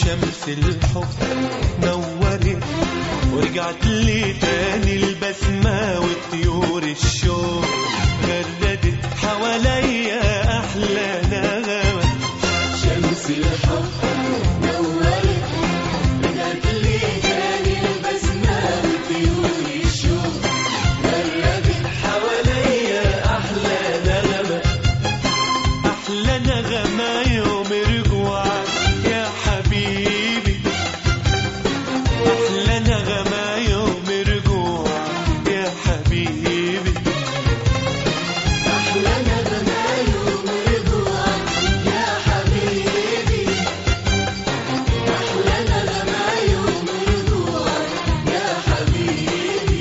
شمس الحب نورت ورجعت لي تاني البسمة وطيور الشوق غردت حواليا أحلى نغمة شمس الحب نورت رجعت لي تاني البسمة وطيور الشوق غردت حواليا أحلى نغمة أحلى نغمة يوم رجوعك يا حبيبي أحلى نغمة يوم رجوعك يا حبيبي أحلى نغمة يوم رجوعك يا حبيبي أحلى نغمة يوم رجوعك يا حبيبي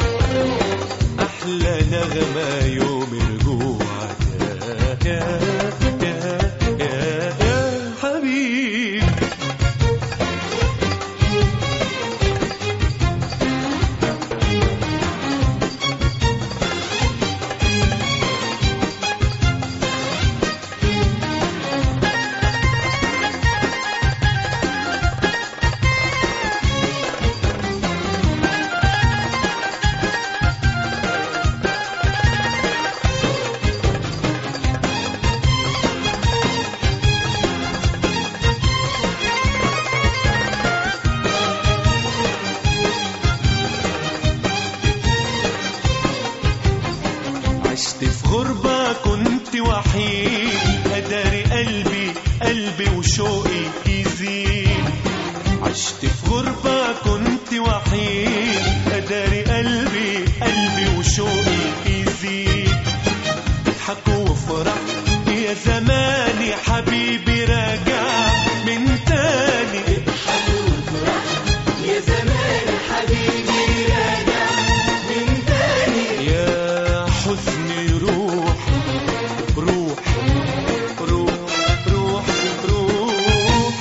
أحلى نغمة يوم رجوعك يا يا يا يا, يا حبيبي عشت في غربة كنت وحيد أداري قلبي قلبي وشوقي يزيد عشت في غربة كنت وحيد أداري قلبي قلبي وشوقي يزيد اضحك وافرح يا زماني حبيبي راجع من تاني يا زمان حبيبي راجع من تاني يا حزني روح روح روح روح روح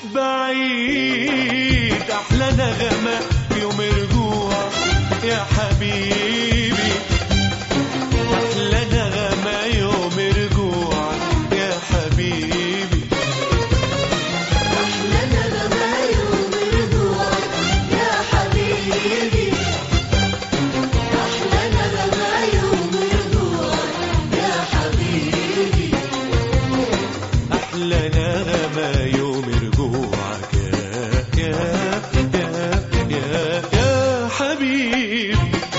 بعيد أحلى نغمة يوم رجوع يا حبيبي أحلى نغمة يوم رجوع يا حبيبي أحلى نغمة يوم رجوعك يا حبيبي أحلى نغمة يوم رجوعك يا حبيبي أحلى نغمة يوم رجوعك يا يا يا يا يا حبيبي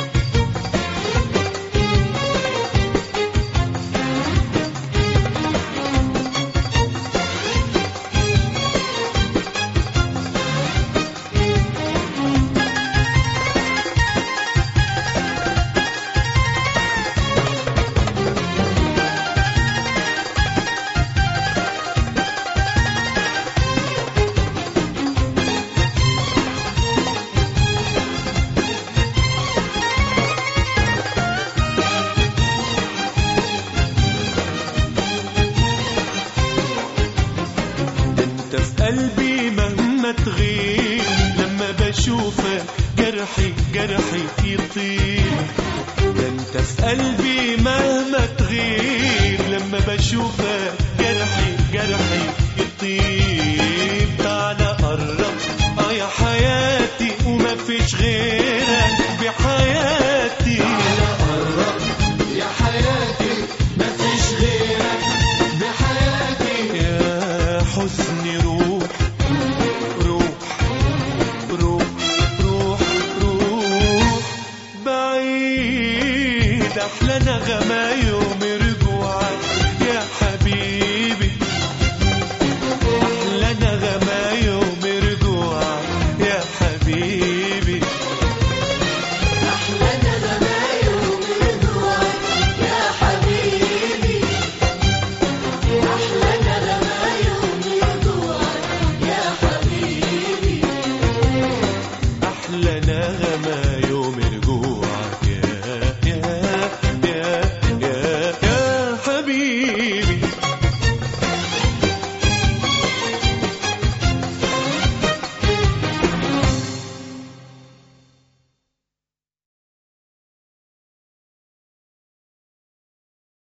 انت في قلبي مهما تغيب لما بشوفك جرحي جرحي يطير ده انت في قلبي مهما تغيب لما بشوفك جرحي جرحي يطيب تعالى قرب اه يا حياتي وما فيش غيرك بحياتي يا حياتي مفيش غيرك بحياتي يا حزني روح روح روح روح روح بعيد أحلى نغمة